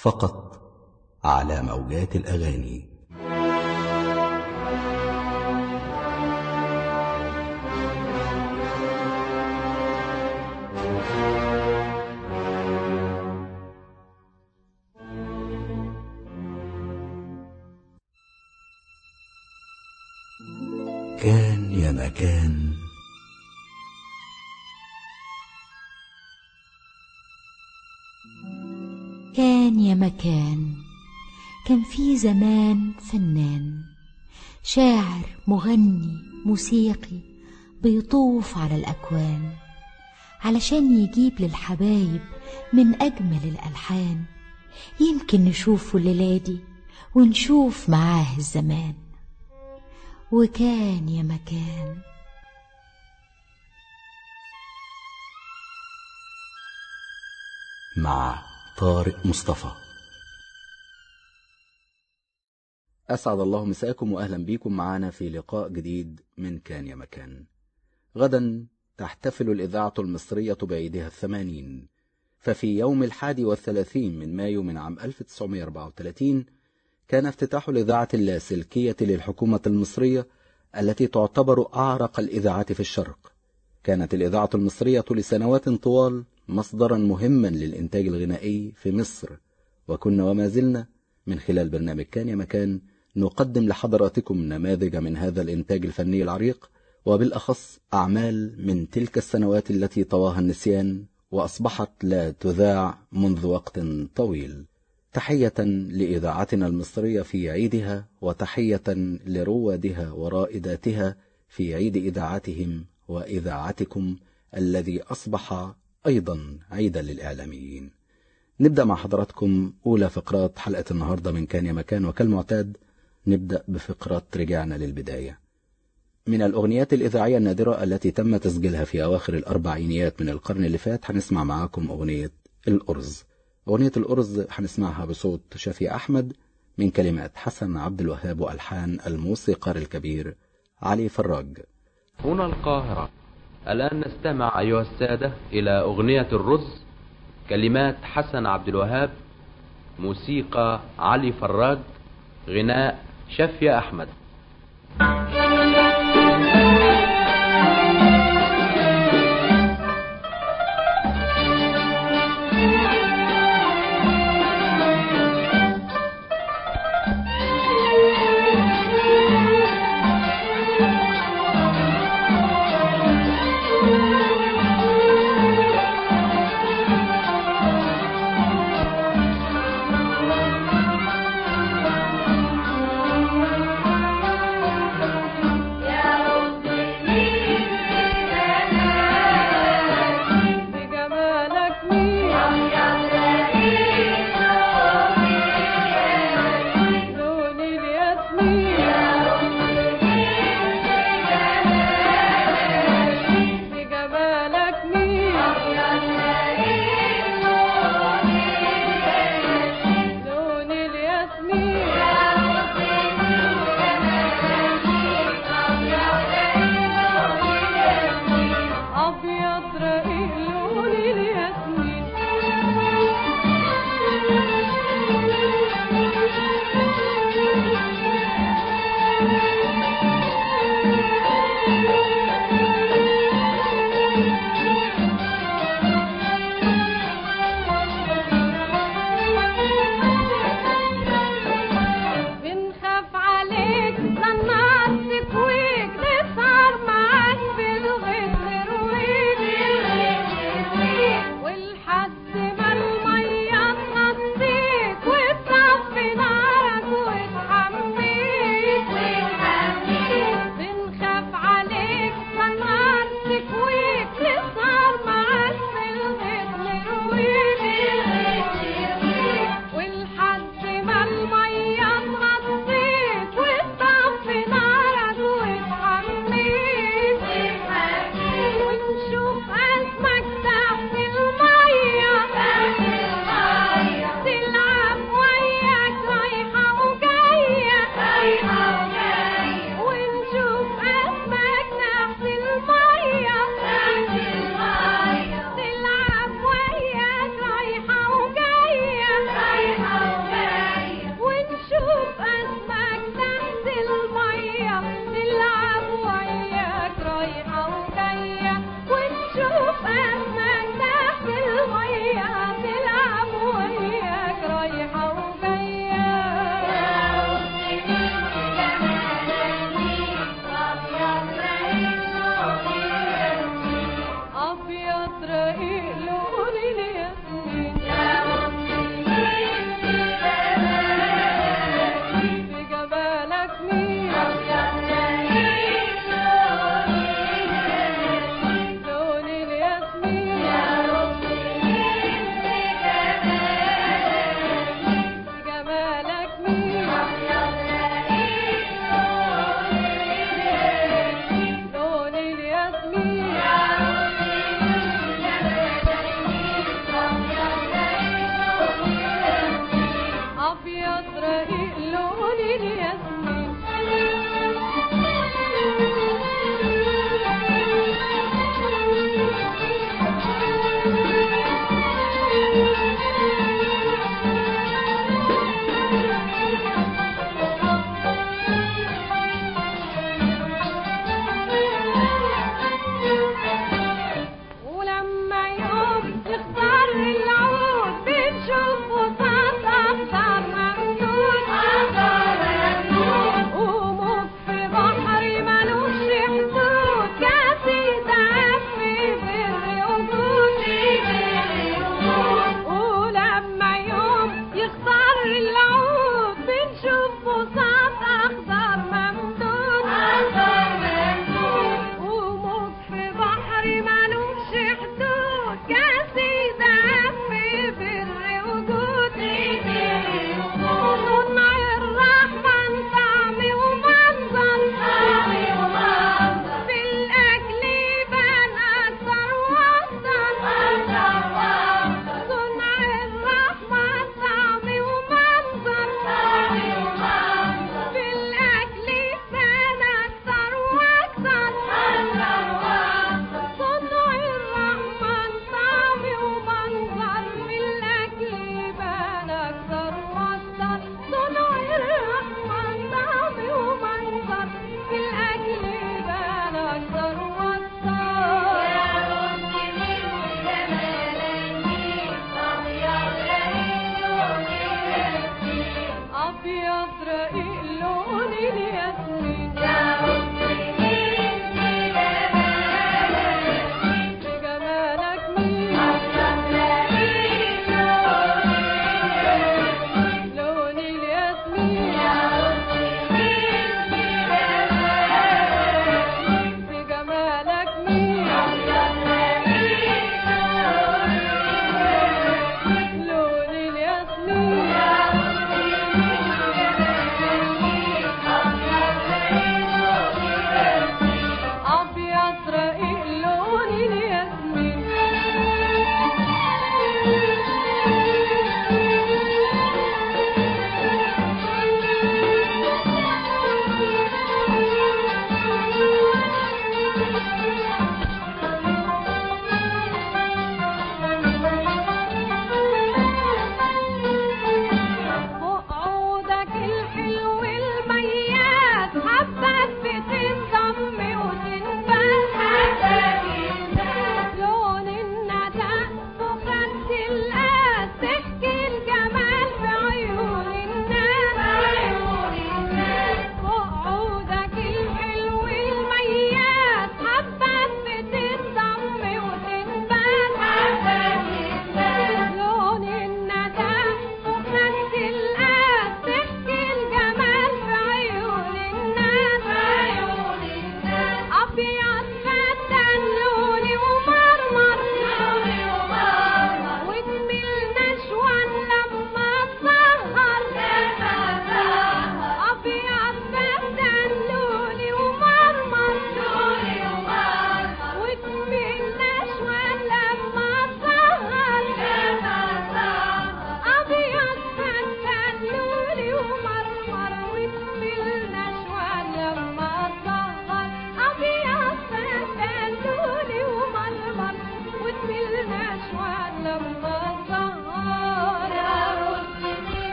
فقط على موجات الأغاني كان يا مكان كان يا مكان كان في زمان فنان شاعر مغني موسيقي بيطوف على الأكوان علشان يجيب للحبايب من أجمل الألحان يمكن نشوفه الليلة دي ونشوف معاه الزمان وكان يا مكان مع طارق مصطفى أسعد الله مساكم وأهلا بكم معنا في لقاء جديد من كان يا مكان غدا تحتفل الإذاعة المصرية بعيدها الثمانين ففي يوم الحادي والثلاثين من مايو من عام 1934 كان افتتاح الإذاعة اللاسلكية للحكومة المصرية التي تعتبر أعرق الإذاعات في الشرق كانت الإذاعة المصرية لسنوات طوال مصدرا مهما للإنتاج الغنائي في مصر وكنا وما زلنا من خلال برنامج كان يا مكان نقدم لحضراتكم نماذج من هذا الإنتاج الفني العريق وبالأخص أعمال من تلك السنوات التي طواها النسيان وأصبحت لا تذاع منذ وقت طويل تحية لإذاعتنا المصرية في عيدها وتحية لروادها ورائداتها في عيد إذاعتهم وإذاعتكم الذي أصبح أيضا عيدا للإعلاميين نبدأ مع حضراتكم أولى فقرات حلقة النهاردة من كان يا مكان وكالمعتاد نبدأ بفقرة رجعنا للبداية من الأغنيات الإذاعية النادرة التي تم تسجيلها في أواخر الأربعينيات من القرن اللي فات هنسمع معاكم أغنية الأرز أغنية الأرز هنسمعها بصوت شفي أحمد من كلمات حسن عبد الوهاب وألحان الموسيقار الكبير علي فراج هنا القاهرة الآن نستمع أيها السادة إلى أغنية الرز كلمات حسن عبد الوهاب موسيقى علي فراج غناء شفية أحمد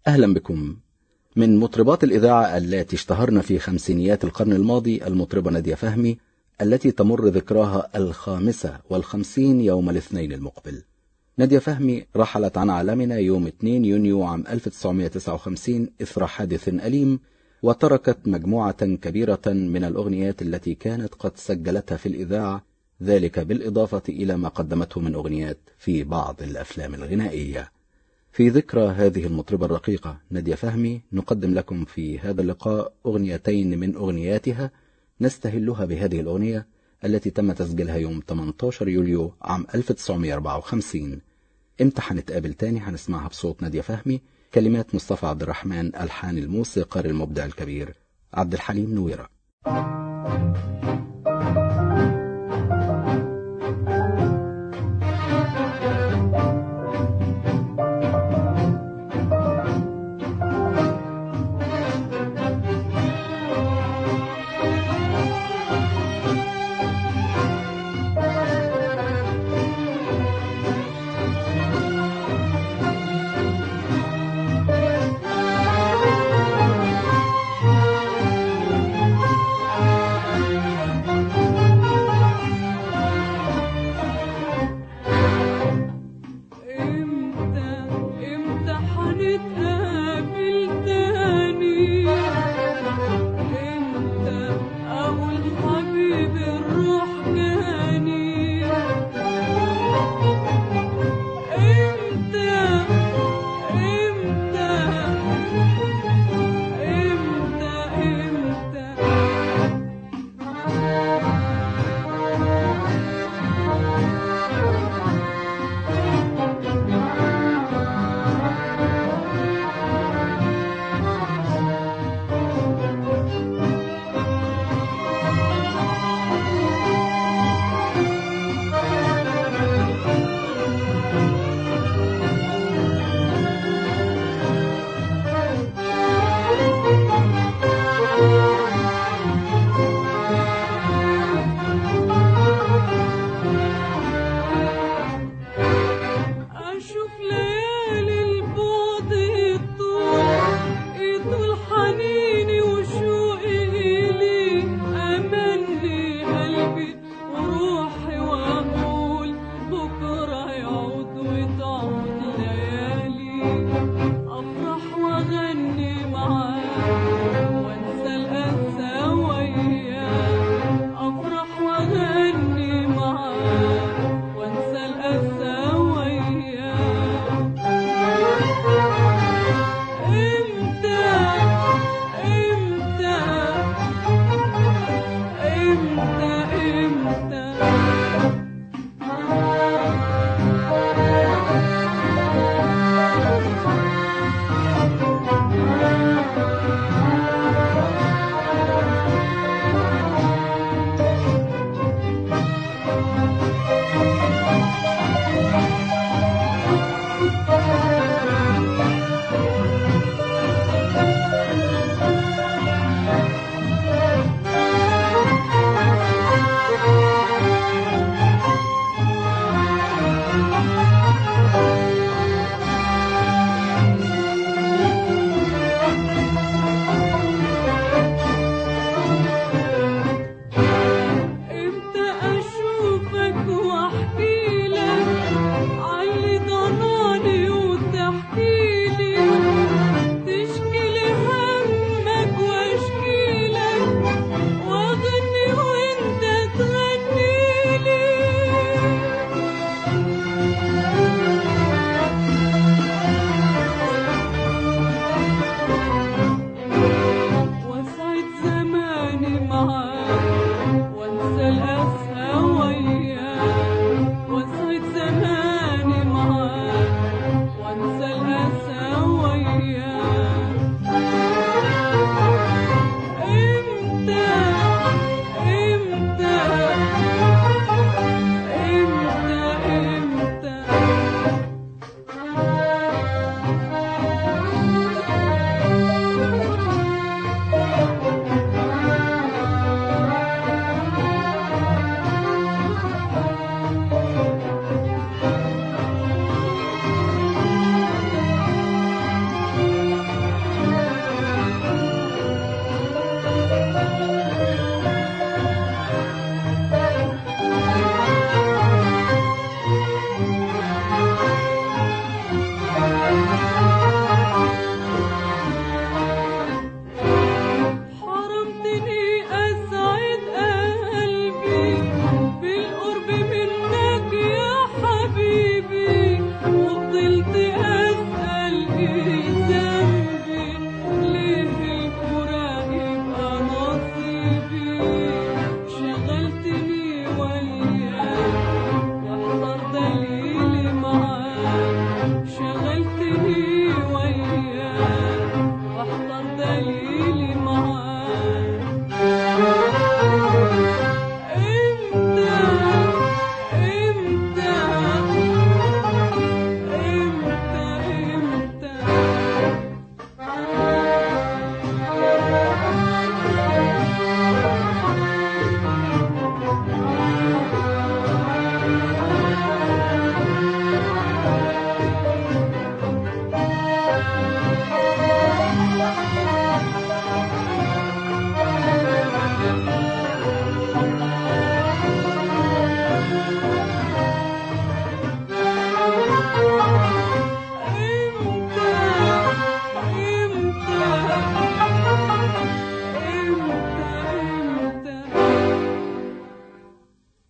أهلا بكم من مطربات الإذاعة التي اشتهرن في خمسينيات القرن الماضي المطربة نادية فهمي التي تمر ذكراها الخامسة والخمسين يوم الاثنين المقبل نادية فهمي رحلت عن عالمنا يوم 2 يونيو عام 1959 إثر حادث أليم وتركت مجموعة كبيرة من الأغنيات التي كانت قد سجلتها في الإذاعة ذلك بالإضافة إلى ما قدمته من أغنيات في بعض الأفلام الغنائية في ذكرى هذه المطربة الرقيقة نادية فهمي نقدم لكم في هذا اللقاء أغنيتين من أغنياتها نستهلها بهذه الأغنية التي تم تسجيلها يوم 18 يوليو عام 1954 امتى هنتقابل تاني هنسمعها بصوت نادية فهمي كلمات مصطفى عبد الرحمن ألحان الموسيقار المبدع الكبير عبد الحليم نويرة Thank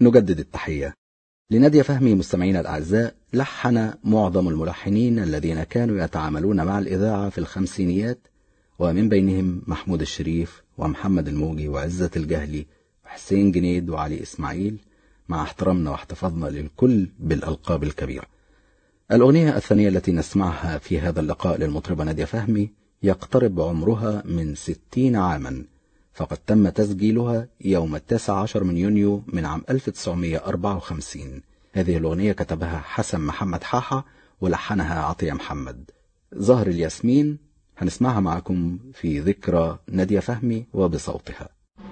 نجدد التحية لنادية فهمي مستمعينا الأعزاء لحن معظم الملحنين الذين كانوا يتعاملون مع الإذاعة في الخمسينيات ومن بينهم محمود الشريف ومحمد الموجي وعزة الجهلي وحسين جنيد وعلي إسماعيل مع احترامنا واحتفاظنا للكل بالألقاب الكبيرة الأغنية الثانية التي نسمعها في هذا اللقاء للمطربة نادية فهمي يقترب عمرها من ستين عاما فقد تم تسجيلها يوم التاسع عشر من يونيو من عام 1954 هذه الأغنية كتبها حسن محمد حاحة ولحنها عطية محمد ظهر الياسمين هنسمعها معكم في ذكرى نادية فهمي وبصوتها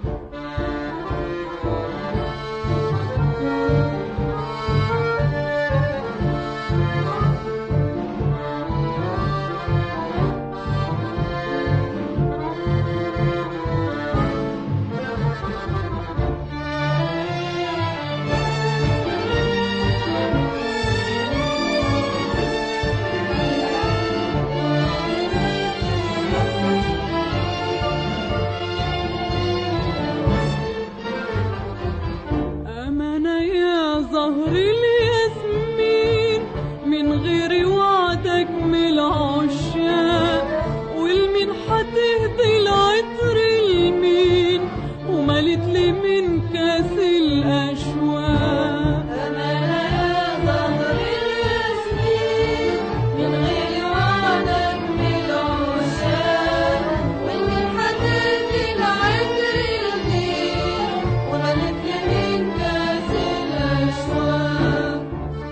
أمانة يا زهر الياسمين من غير وعدك من العشاق والمين هتهدي العطر المين وملت لي من كاس الأشواق أمانة يا زهر الياسمين من غير وعدك من العشاق والمين هتهدي العطر المين وملت لي من كاس الأشواق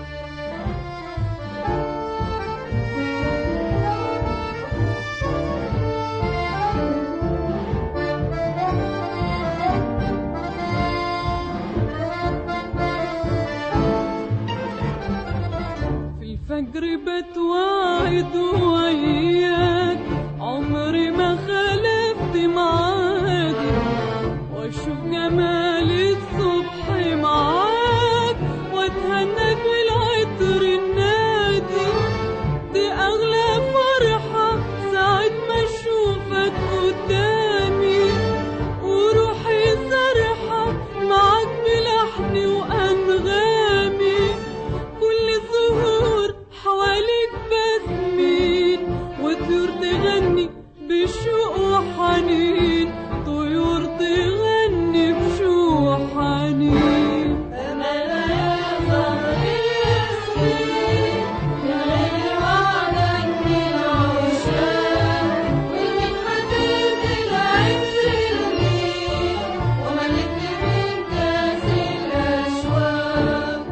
في الفجر بتوعد وياك عمري ما خلفت معادي واشوف جمال الصبح معاك واتهنى بالعطر النادي دي اغلى فرحة ساعة ما اشوفك قدامي وروحي سرحة معاك بلحني وانغامي كل الزهور حواليك بسمين وطيور تغني بشوق وحنين طيور تغني بشوق وحنين أمانة يا زهر الياسمين من غير وعدك من العشاق والمين هتهدي العطر المين وملت لي من كاس الأشواق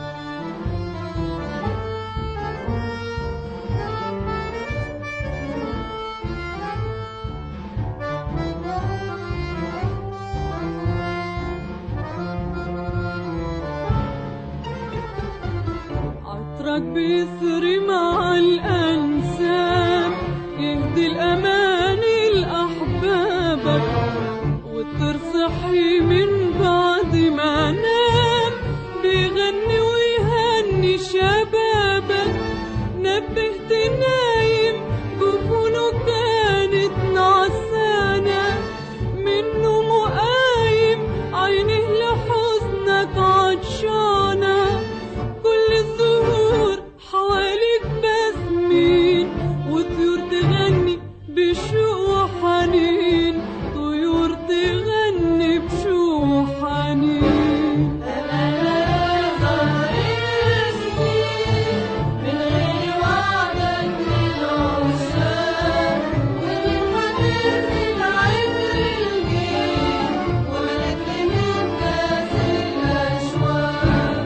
عطرك بيسري مع الأنساب يهدي الأماني لأحبابك والطير صحي من بعد ما نام بيغني ويهني شبابك نبهت نايم جفونه كانت نعسانة منه مقايم عينه لحزنك عطشانة كل الزهور حواليك بسمين وطيور تغني بشوق وحنين طيور تغني بشوق وحنين أمانة يا زهر الياسمين من غير وعدك من العشاق والمين هتهدي العطر المين وملت لي من كاس الأشواق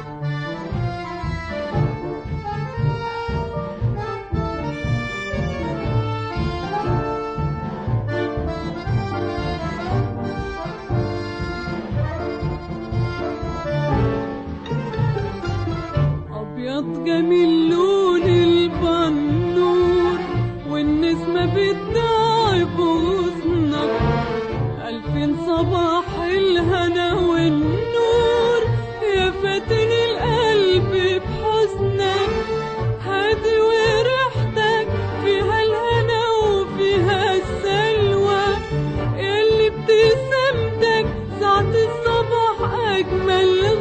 أبيض جميل لون البنور والنسمة بتدعي بغصنك ألفين صباح الهنا والنور يا فاتن القلب بحزنك هادي وريحتك فيها الهنا وفيها السلوى ياللي ابتسامتك ساعة الصباح أجمل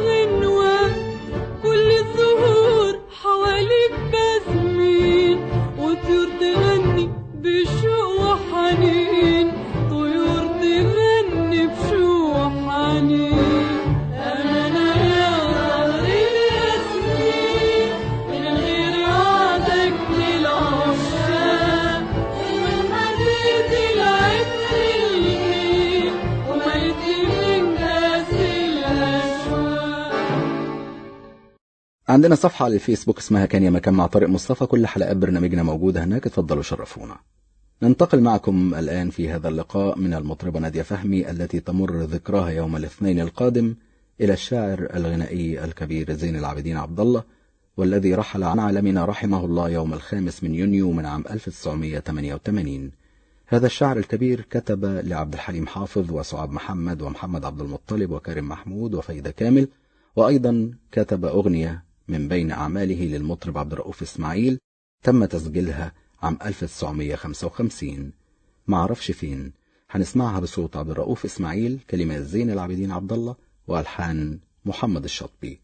عندنا صفحة على الفيسبوك اسمها كان يا مكان مع طارق مصطفى كل حلقات برنامجنا موجودة هناك اتفضلوا شرفونا ننتقل معكم الآن في هذا اللقاء من المطربة نادية فهمي التي تمر ذكراها يوم الاثنين القادم إلى الشاعر الغنائي الكبير زين العابدين عبد الله والذي رحل عن عالمنا رحمه الله يوم الخامس من يونيو من عام 1988 هذا الشاعر الكبير كتب لعبد الحليم حافظ وسعاد محمد ومحمد عبد المطلب وكريم محمود وفايدة كامل وأيضا كتب أغنية من بين أعماله للمطرب عبد الرؤوف إسماعيل تم تسجيلها عام 1955 معرفش فين هنسمعها بصوت عبد الرؤوف إسماعيل كلمات زين العابدين عبد الله وألحان محمد الشطبي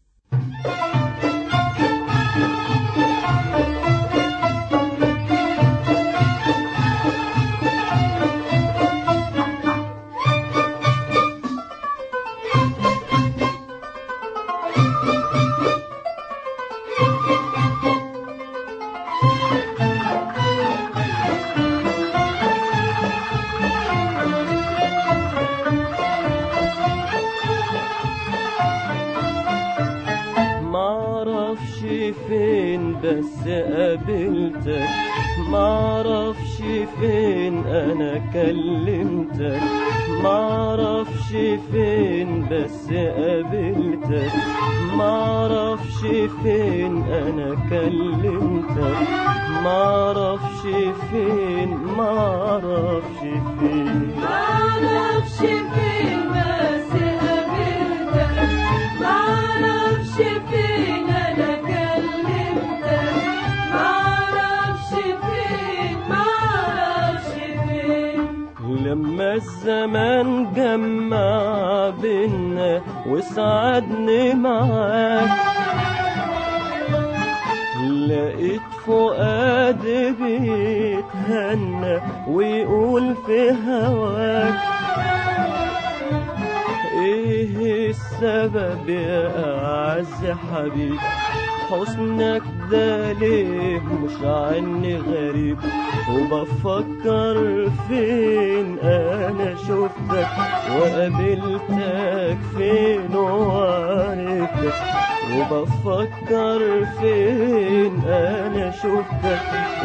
معرفش فين بس قابلتك معرفش فين انا كلمتك معرفش فين بس قابلتك معرفش فين انا كلمتك معرفش فين معرفش فين معرفش فين بس قابلتك معرفش فين انا كلمتك معرفش فين معرفش فين لما الزمان جمع بينا وسعدني معاك لقيت فؤادي بيتهنى ويقول في هواك ايه السبب يا اعز حبيب حسنك ده ليه مش عني غريب وبفكر فين انا شفتك وقابلتك فين وعرفتك وبفكر فين انا شفتك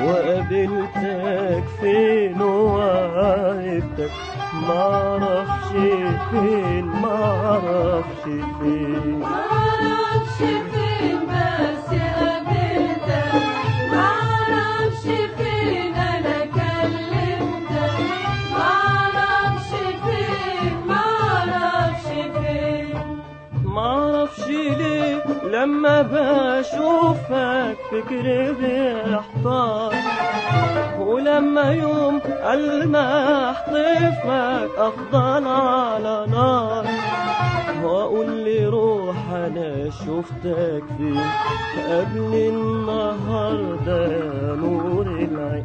وقابلتك فين وعرفتك معرفش فين معرفش فين معرفش فين بس قابلتك معرفش فين انا كلمتك معرفش فين معرفش فين معرفش ليه لما بشوفك فكري بيحتار ولما يوم المح طيفك افضل على نار واقول لي روح انا شفتك فين قبل النهارده يا نور العين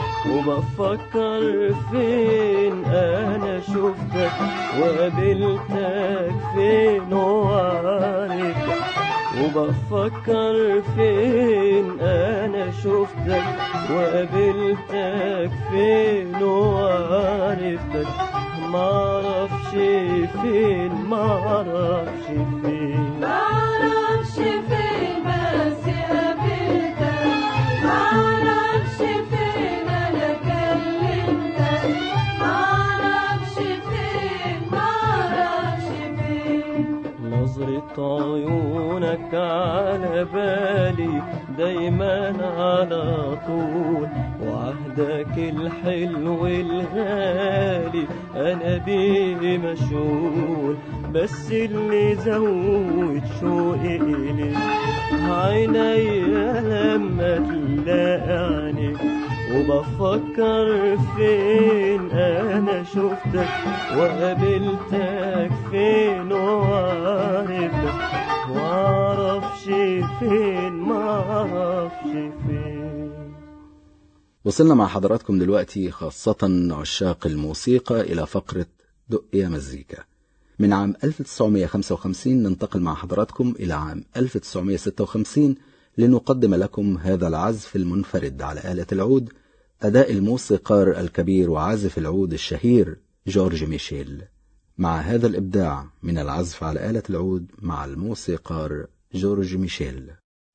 وبفكر فين انا شفتك وقابلتك فين وعرفتك وبفكر فين انا شفتك وقابلتك فين وعرفتك معرفش فين معرفش فين معرفش فين بس قابلتك معرفش فين انا كلمتك معرفش فين معرفش فين نظرة عيونك على بالي دايما على طول وعهدك الحلو الغالي انا بيه مشغول بس اللي زود شوقي اليك عينيا لما تلاقي عينيك وبفكر فين انا شفتك وقابلتك فين وعرفتك وعرفش فين معرفش فين وصلنا مع حضراتكم دلوقتي خاصة عشاق الموسيقى إلى فقرة دق يا مزيكا من عام 1955 ننتقل مع حضراتكم إلى عام 1956 لنقدم لكم هذا العزف المنفرد على آلة العود أداء الموسيقار الكبير وعازف العود الشهير جورج ميشيل مع هذا الإبداع من العزف على آلة العود مع الموسيقار جورج ميشيل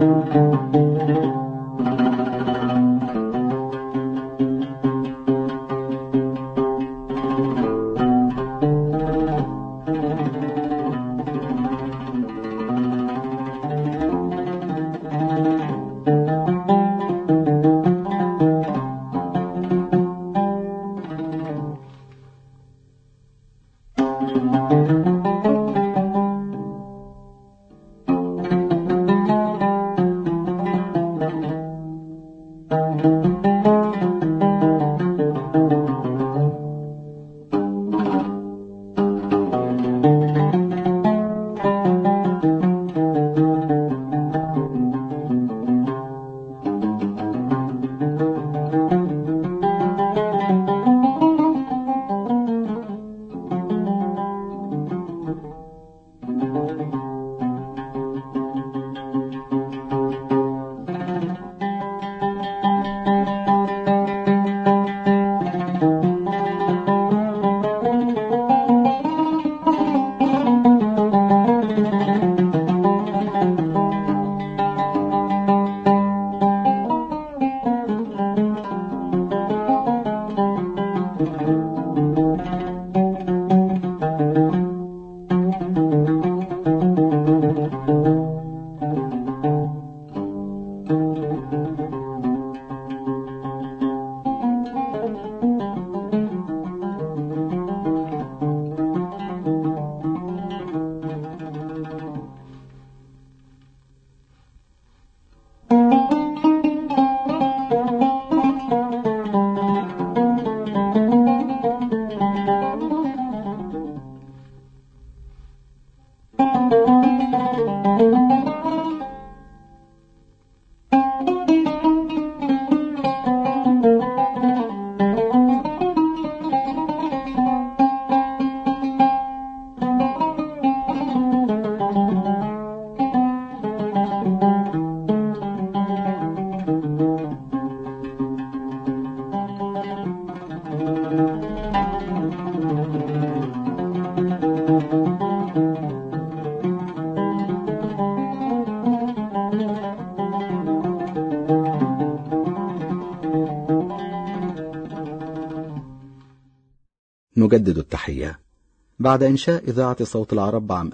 نجدد التحية بعد إنشاء إذاعة صوت العرب عام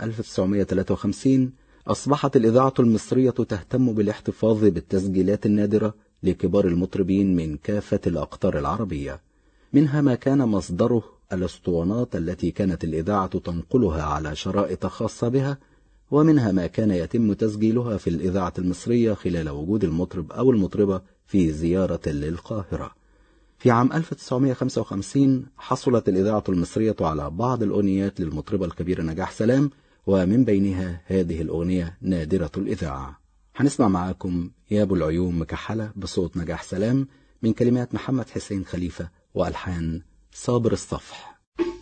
1953 أصبحت الإذاعة المصرية تهتم بالاحتفاظ بالتسجيلات النادرة لكبار المطربين من كافة الأقطار العربية منها ما كان مصدره الأسطوانات التي كانت الإذاعة تنقلها على شرائط خاصة بها ومنها ما كان يتم تسجيلها في الإذاعة المصرية خلال وجود المطرب أو المطربة في زيارة للقاهرة في عام 1955 حصلت الإذاعة المصرية على بعض الأغنيات للمطربة الكبيرة نجاح سلام ومن بينها هذه الأغنية نادرة الإذاعة هنسمع معاكم يا أبو العيون مكحلة بصوت نجاح سلام من كلمات محمد حسين خليفة وألحان صابر الصفح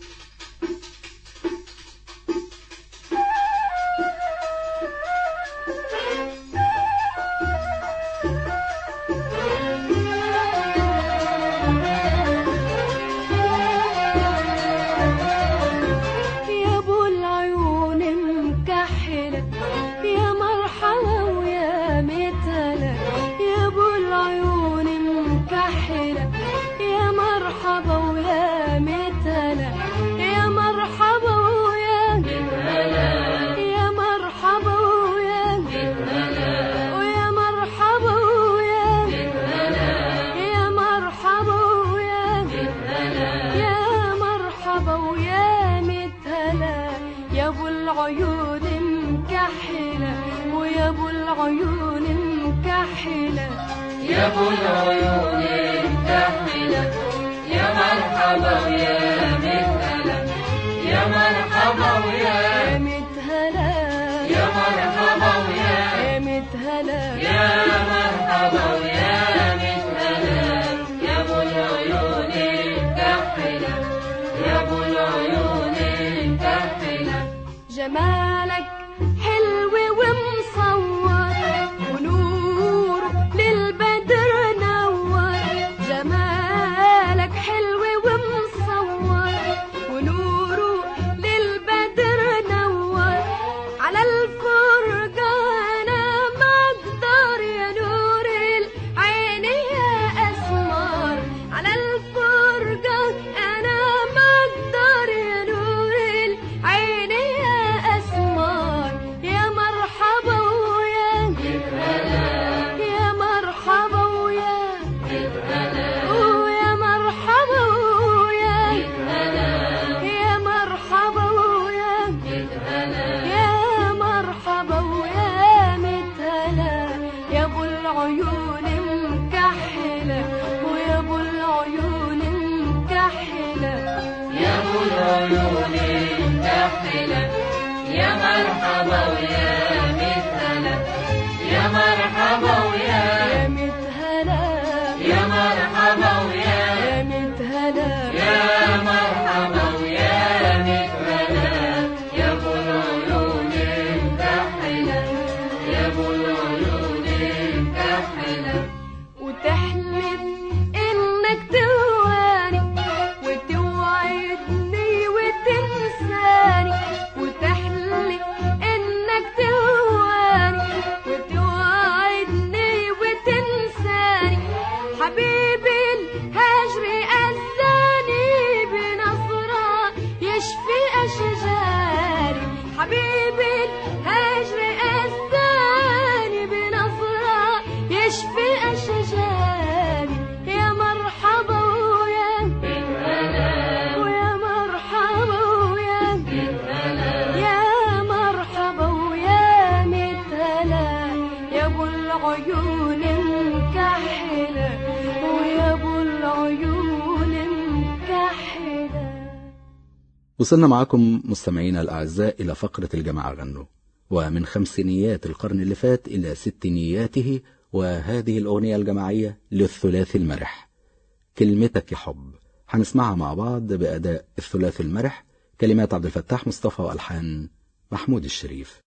يا ابو العيون مكحلة يا مرحبا ويا متلة يا ابو العيون مكحلة يا مرحبا ويا متلة يا مرحبا ويا يا مرحبا ويا ويا مرحبا ويا يا مرحبا ويا يا مرحبا ويا متهلا يا ابو العيون مكحلة ويا ابو العيون مكحلة يا ابو العيون مكحلة يا مرحبا ويا متهلا يا مرحبا ويا متهلا يا مرحبا ويا متهلا يا مرحبا ويا متهلا يا ابو العيون مكحلة يا ابو العيون مكحلة جمالك حلو ومصور ونور للبدر نور جمالك حلو ومصور ونوره للبدر نور على الفرقة أنا ما أقدر العيون الكحلة يا مرحبا ويا مثلا يا مرحبا ويا يا متهلا يا مرحبا ويا يا متهلا يا مرحبا ويا مثلا يا ابو العيون الكحلة يا ابو العيون الكحلة وتحلف انك تواني وتوعدني وتنساني وتحلف انك تواني وتوعدني وتنساني حبيبي الهجر أذاني بنصرة يشفي أشجاري حبيبي الهجر أذاني بنصرة يشفي أشجاري يا مرحبا ويا ويا مرحبا ويا يا مرحبا ويا مثلا يا ابو العيون مكحلة ويا ابو العيون مكحلة وصلنا معكم مستمعينا الأعزاء إلى فقرة الجماعة غنوا ومن خمسينيات القرن اللي فات إلى ستينياته وهذه الأغنية الجماعية للثلاثي المرح كلمتك يا حب هنسمعها مع بعض بأداء الثلاثي المرح كلمات عبد الفتاح مصطفى وألحان محمود الشريف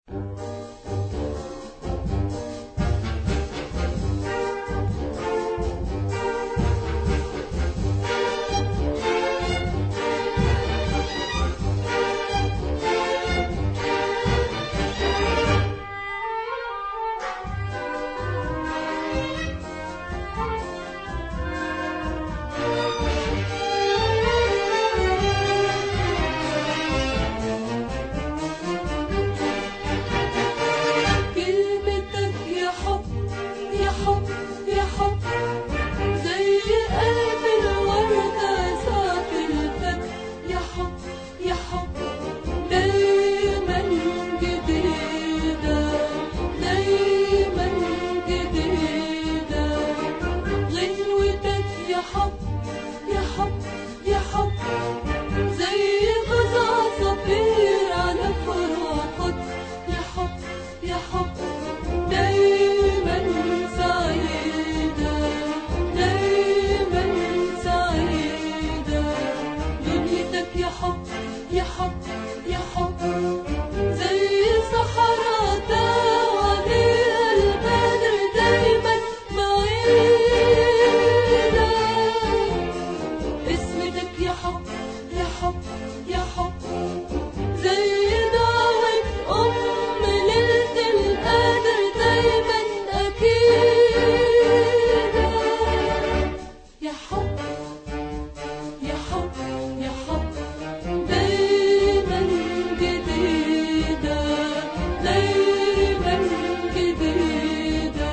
كلمتك يا حب يا حب يا حب زي قلب الوردة ساعة الفجر يا حب يا حب دايما جديدة دايما جديدة غنوتك يا حب يا حب يا حب زي غزع صفير على فراقك يا حب يا حب دايما سعيدة دايما سعيدة دنيتك يا حب يا حب يا حب زي صحراء عليها البدر دايما بعيدة اسمتك يا حب يا حب يا حب زي دعوة أم ليلة القدر دايما أكيدة يا حب يا حب يا حب دايما جديدة دايما جديدة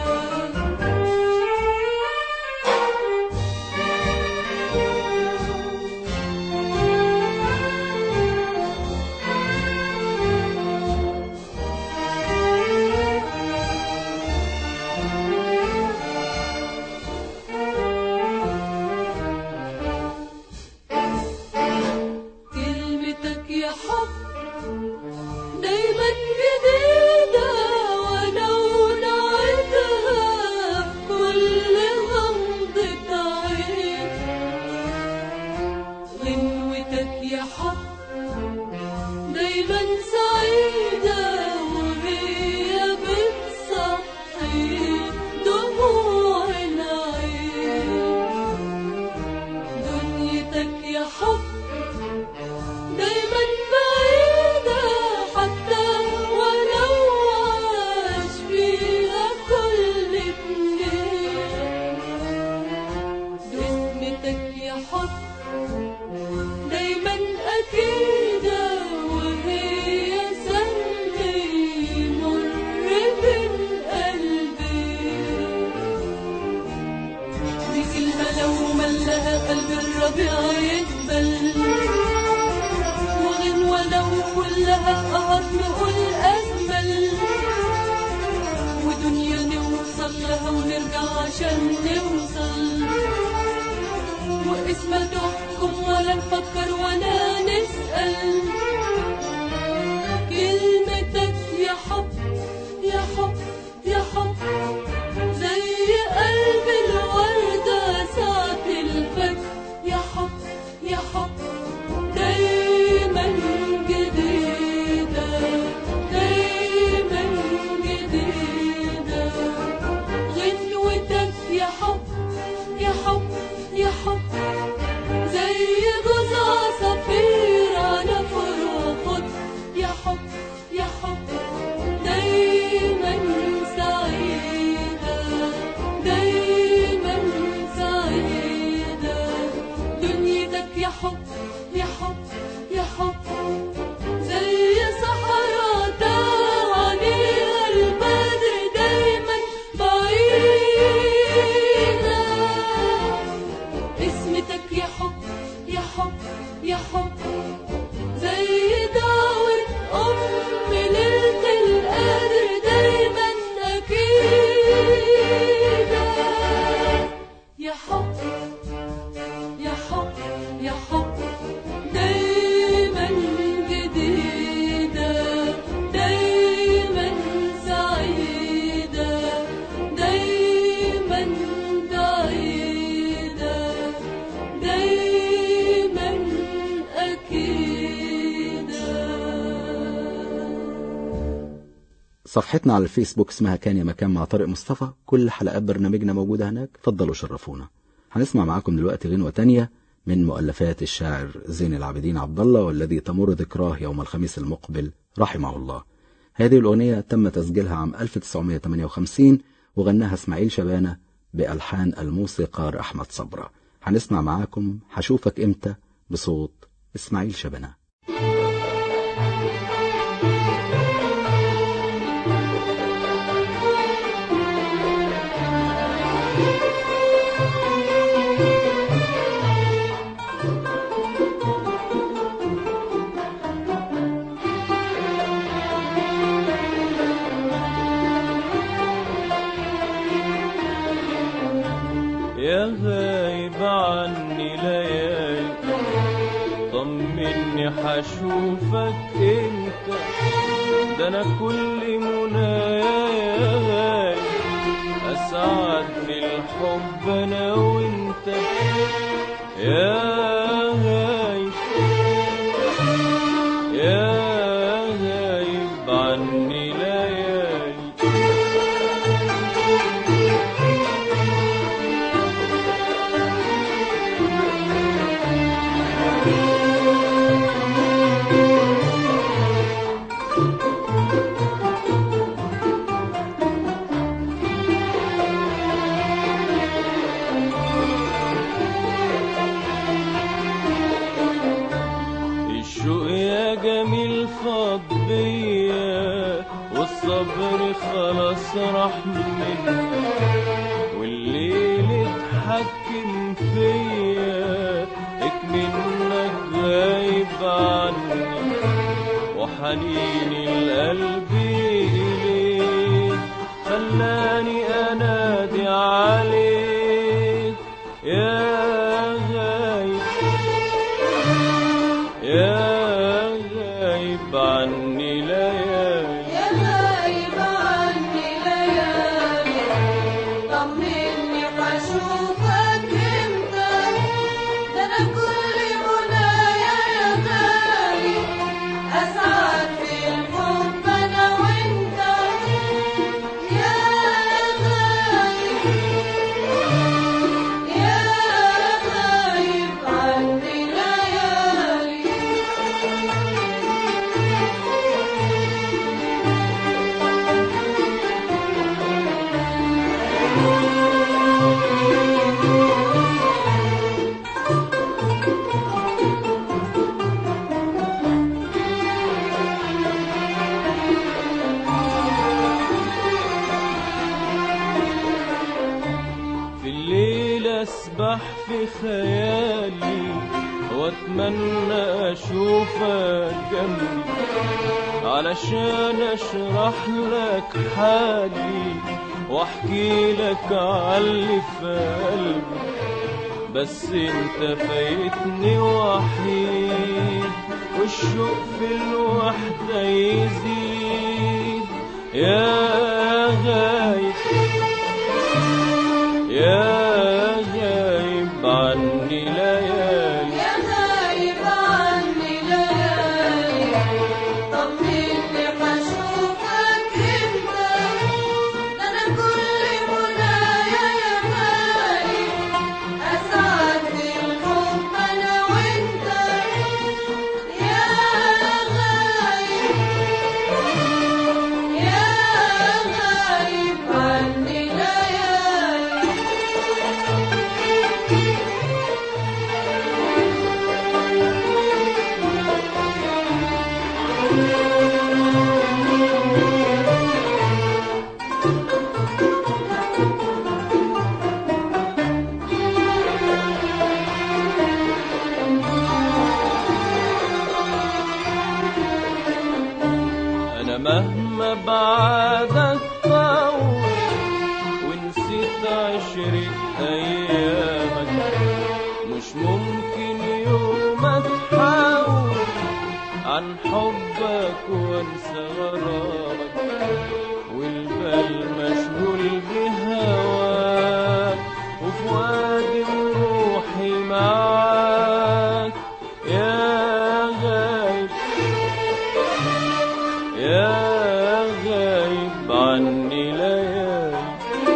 كلمتك يا حب دايما جديدة ولو نعيدها كل غمضة عين غنوتك يا حب دايما سعيدة وهي بتصحي دموع العين دنيتك يا حب دايما بعيدة حتى ولو عاش فيها كل اتنين اسمتك يا حب دايما أكيدة وهي سهل يمر بين قلبي دي كلمة لو ملها قلب الربيع يقبل وغنوة لو كلها قهر نقول أجمل ودنيا نوصل لها ونرجع عشان نوصل واسمها تحكم ولا نفكر ولا نسأل كلمتك يا حب يا حب يا حب زي قلب الوردة ساعة الفجر يا حب يا حب دايما جديدة دايما جديدة غنوتك يا حب يا حب يا حب زي جزع صفير على فرخد يا حب يا حب دايما سعيدة دايما سعيدة دنيتك يا حب يا حب يا حب زي صحراء تاه عليها البدر دايما بعيدة اسمتك يا حب يا حب يا حب زي دعوة أم ليلة القدر دايما أكيدة يا حب يا حب يا حب دايما جديدة دايما سعيدة دايما بعيدة دايما أكيدة صفحتنا على الفيسبوك اسمها كان يا مكان مع طارق مصطفى كل حلقات برنامجنا موجودة هناك اتفضلوا شرفونا هنسمع معاكم دلوقتي غنوة تانية من مؤلفات الشاعر زين العابدين عبد الله والذي تمر ذكراه يوم الخميس المقبل رحمه الله هذه الأغنية تم تسجيلها عام 1958 وغناها اسماعيل شبانة بألحان الموسيقار أحمد صبرة هنسمع معاكم هشوفك إمتى بصوت اسماعيل شبانة يا غايب عني ليالي طمني حشوفك انت ده انا كل منايا يا غايب اسعد بالحب انا وانت يا غايب يا غايب عني ليالي الشوق يا جميل فاض بيا والصبر خلاص راح مني والليل اتحكم فيا اكمنك غايب عني وحنين القلب إليك خلاني أنادي عليك يا غايب يا غايب عني ليالي يا غايب عني ليالي طمني واشوفك امتى ده انا كل منايا يا غالي اسعد في الحب انا وانت يا غايب يا غايب عني ليالي في الليل اسبح في خيالي واتمنى اشوفك جنبي علشان اشرح لك حالي واحكي لك عاللي في قلبي بس انت فايتني وحيد والشوق في الوحدة يزيد يا غايب يا غايب عني ليالي يا غايب عني ليالي طمني هشوفك امتى ده انا كل منايا يا غالي اسعد بالحب انا وانت يا غايب يا غايب عني ليالي انا مهما بعدك طول ونسيت عشرة ايامك مش ممكن يوم اتحول عن حبك وانسى غرامك والبال مشغول بهواك وفي وادي روحي معاك يا غايب يا غايب عني ليالي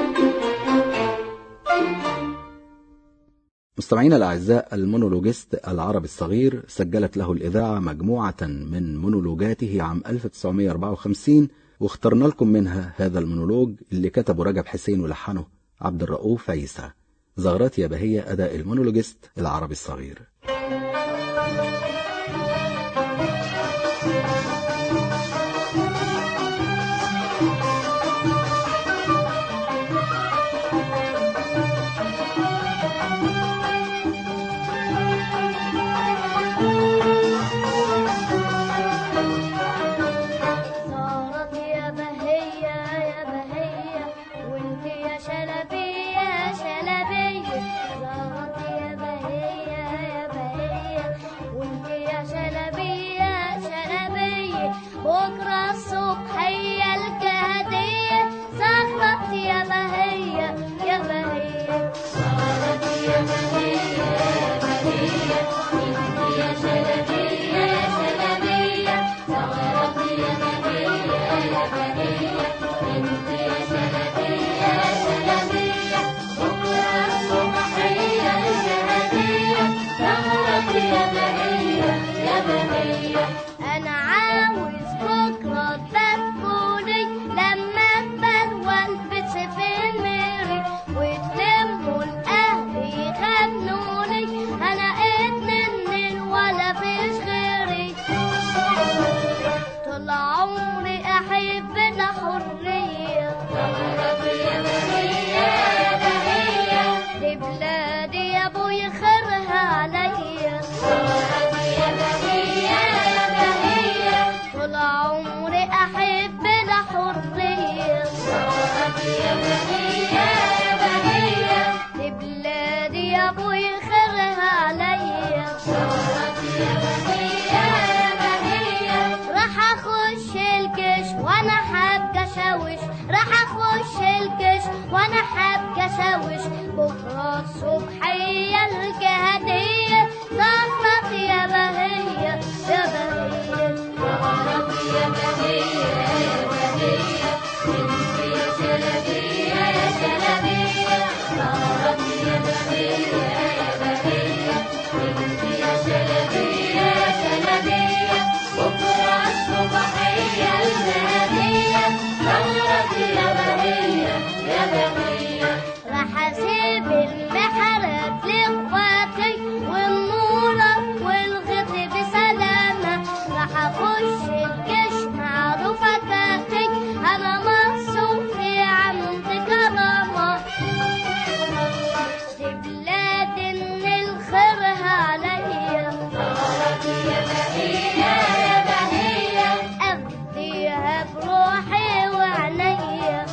مستمعينا الأعزاء المونولوجيست العربي الصغير سجلت له الإذاعة مجموعة من مونولوجاته عام 1954 واخترنا لكم منها هذا المونولوج اللي كتبه رجب حسين ولحنه عبد الرؤوف عيسى زغرات يا بهية أداء المونولوجيست العربي الصغير صارت يا بهية يا بهية وانت يا شلبية يا شلبية صارت يا بهية يا بهية وانت يا شلبية يا شلبية بكرة الصبح هي الجهدية صارت يا بهية يا بهية صارت يا بهية يا بهية وانت يا شلبية يا شلبية صارت يا بهية يا بهية انت يا شلبية يا شلبية بكرة الصبح هي الجهدية صارت يا بهية يا بهية أنا عاوز بكرة تدخلي لما أكبر والبس في الميري وتلموا الأهل يغنولي أنا اتنين ولا فيش غيري طول عمري أحب الحرية يا بهية يا بهية لبلادي يا أبوي خيرها عليا يا بهية يا بهية طول عمري أحب الحرية يا بهية يا بهية لبلادي يا أبوي خيرها عليا يا بهية يا بهية راح أخش الجيش وأنا حابة أشوش راح أخش الجيش وأنا حابة أشوش بكرة الصبح هي الجهدية صارت يا بهية يا بهية صارت يا بهية يا بهية انت يا شلبية يا شلبية صارت يا بهية يا بهية انت يا شلبية يا شلبية بكرة الصبح هي الجهدية صارت يا بهية يا بهية راح اسيب المحراب لاخواتي والنورة والغد بسلامة راح اخش الجيش مع رفقاتي انا مصروفي عند كرامة دي بلاد ان الخير عليا يا بهية يا بهية افديها بروحي وعينيا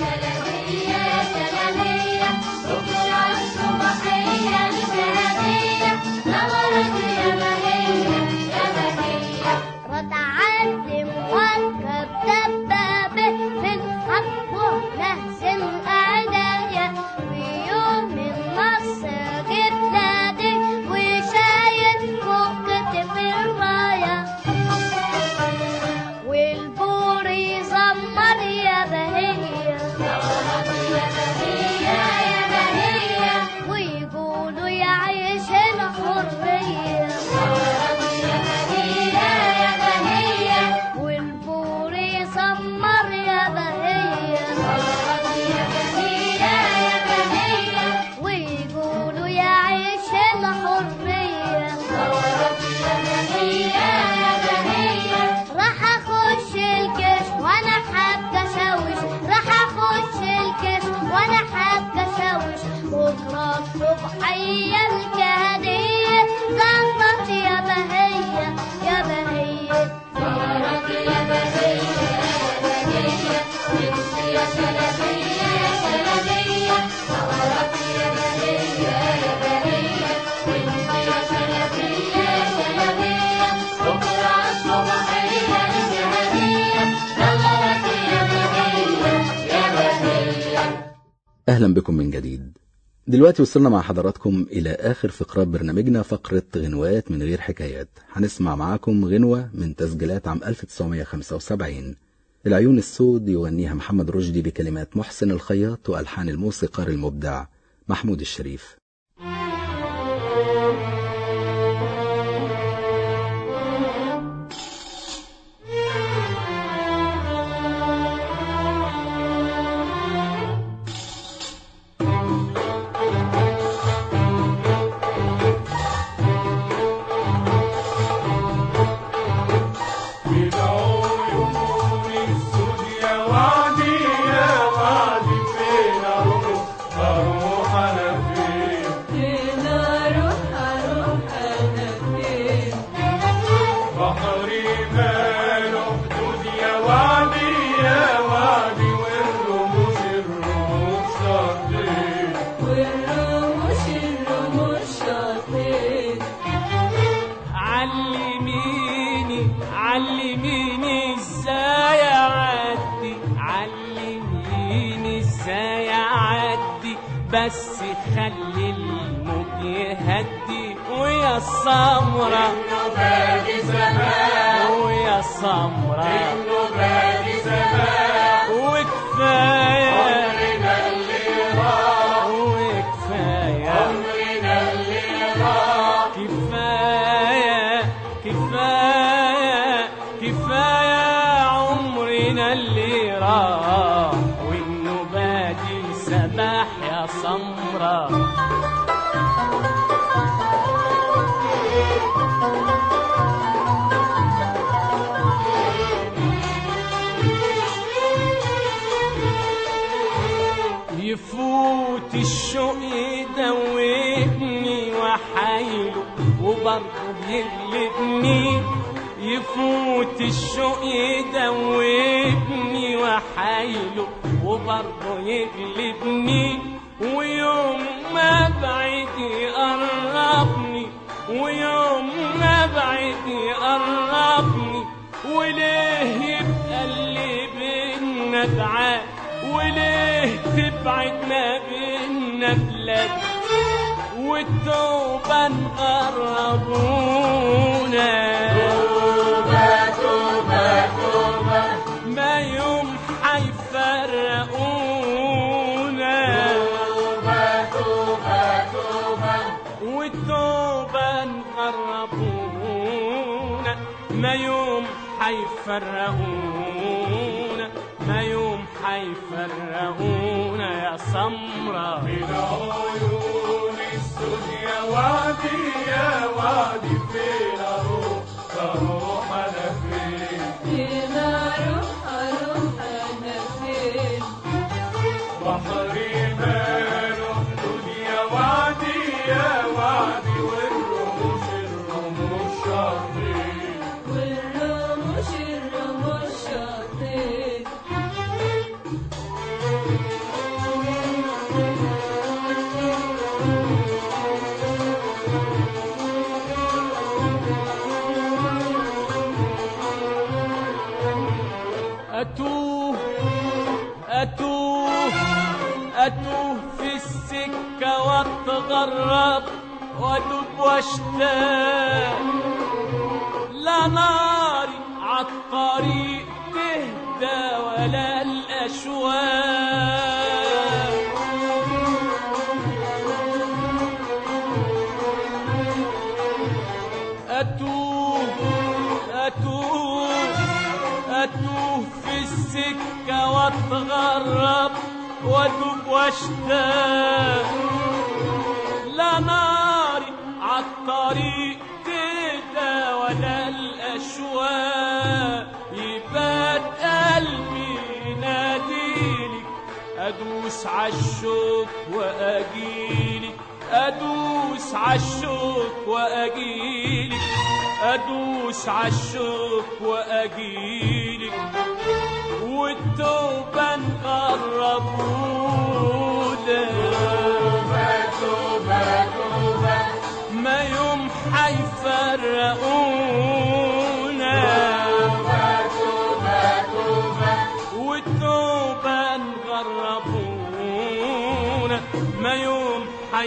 شلبية يا شلبية بكرة الصبحية الشهدية نورت يا بهية يا بهية رتعت مركب دبابة في الخط نهزم أعدايا في يوم النصر جيت نادي وشايل فوق كتف الراية والبور يزمر يا بهية يا بهية يا بهية ويقولوا يعيش الحرية يا بهية يا بهية والبور يزمر يا بهية يا بهية يا بهية ويقولوا يعيش الحرية يا بهية يا بهية راح اخش الجيش وانا حابة اشوش راح اخش الجيش وانا حابة اشوش بكرة الصبحية الجهادية زمرت يا بهية يا بهية زمرت يا بهية يا بهية وانت يا شلبية يا شلبية زمرت يا بهية يا بهية وانت يا شلبية يا شلبية بكرة الصبحية الجهادية زمرت يا بهية يا بهية أهلا بكم من جديد دلوقتي وصلنا مع حضراتكم إلى آخر فقرات برنامجنا فقرة غنوات من غير حكايات هنسمع معاكم غنوة من تسجيلات عام 1975 العيون السود يغنيها محمد رشدي بكلمات محسن الخياط وألحان الموسيقار المبدع محمود الشريف بالعيون السود يا وعدي يا وعدي فين اروح اروح انا فين فين اروح اروح انا فين بحري ماله حدود يا وعدي يا وعدي والرموش الرموش صديق والرموش الرموش شاطين علميني علميني ازاي اعدي علميني ازاي اعدي بس خلي الموج يهدي ويا السمرة بادي زمان ويا السمرة انه بادي زمان وكفاية عمرنا اللي راح وكفاية عمرنا اللي راح كفاية كفاية كفاية عمرنا اللي راح وإنه بادي سباح يا سمرة يفوت الشوق يدوبني وحايله وبرضه بيغلبني يفوت الشوق يدوبني وحايله وبرضه يغلبني ويوم ما بعد يقربني ويوم ما بعد يقربني وليه يبقى اللي بينا بعاد وليه تبعد ما بينا بلاد والتوبة نقربونا توبة توبة توبة ما يوم حيفرقونا توبة توبة توبة والتوبة نقربونا ما يوم حيفرقونا ما يوم حيفرقونا يا سمرة بالعيون السود يا وعدي يا وعدي فين اروح اروح انا فين فين اروح اروح انا فين بحري ماله حدود يا وعدي يا وعدي والرموش الرموش شاطين والرموش الرموش شاطين أتوه في السكة واتغرب وأدب واشتاق لا ناري عالطريق تهدى ولا الأشواق أتوه أتوه أتوه في السكة واتغرب وأدب واشتاق لا ناري عالطريق تهدى ولا الأشواق يبات قلبي يناديلك أدوس عالشوق وأجيلك أدوس عالشوق وأجيلك أدوس عالشوق وأجيلك والتوبة نقربونا ما يوم حيفرقونا والتوبة نقربونا ما يوم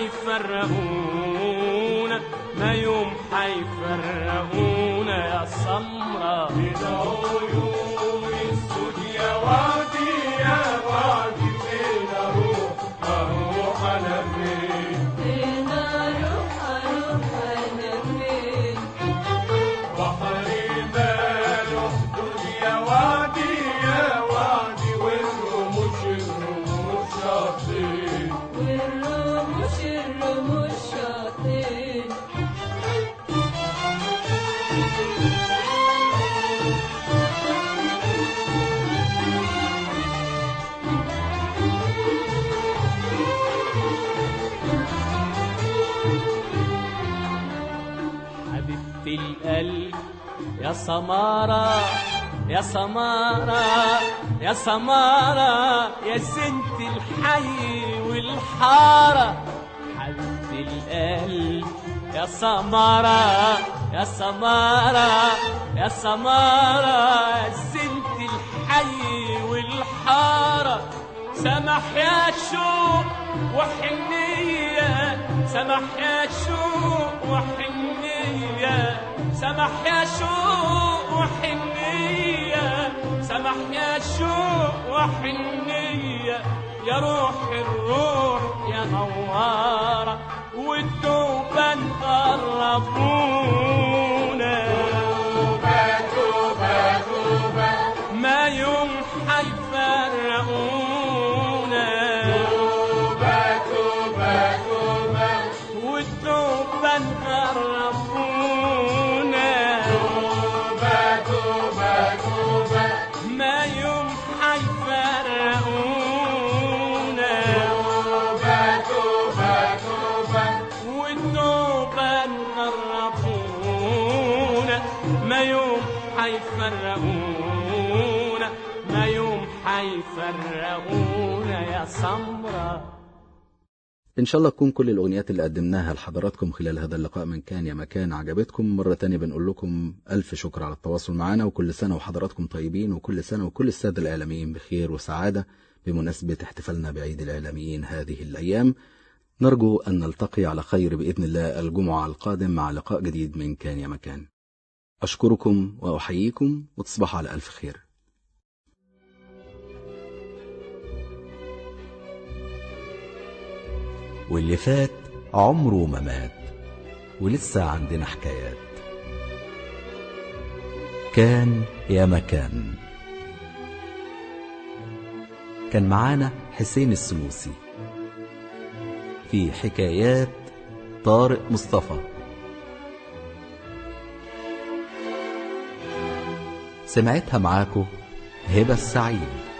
حيفرقونا ما يوم حيفرقونا يا سمرة عيون السود يا وعدي يا وعدي فين اروح اروح انا فين فين اروح اروح انا فين بحري ماله دنيا وعدي يا وعدي والرموش الرموش شاطين والرموش الرموش شاطين حبيبتي القلب يا سمارة يا سمارة يا سمارة يا سنت الحي والحارة حبيبتي القلب يا سمارة يا سمارة يا سمارة يا سنت الحي والحارة سمح يا شوق وحنية سمح يا شوق وحنية سمح يا شوق وحنية سمح يا شوق وحنية يا روح الروح يا نوارة والتوبة نقربونا ما يوم حيفرقونا والتوبة نقربونا ما يوم حيفرقونا والتوبة نقربونا ما يوم حيفرقونا ما يوم حيفرقونا يا سمره إن شاء الله تكون كل الأغنيات اللي قدمناها لحضراتكم خلال هذا اللقاء من كان يا مكان عجبتكم مرة تانية بنقول لكم ألف شكر على التواصل معنا وكل سنة وحضراتكم طيبين وكل سنة وكل السادة الإعلاميين بخير وسعادة بمناسبة احتفالنا بعيد الإعلاميين هذه الأيام نرجو أن نلتقي على خير بإذن الله الجمعة القادم مع لقاء جديد من كان يا مكان أشكركم وأحييكم وتصبحوا على ألف خير واللي فات عمره ما مات ولسه عندنا حكايات كان يا مكان كان معانا حسين السنوسي في حكايات طارق مصطفى سمعتها معاكو هبة السعيد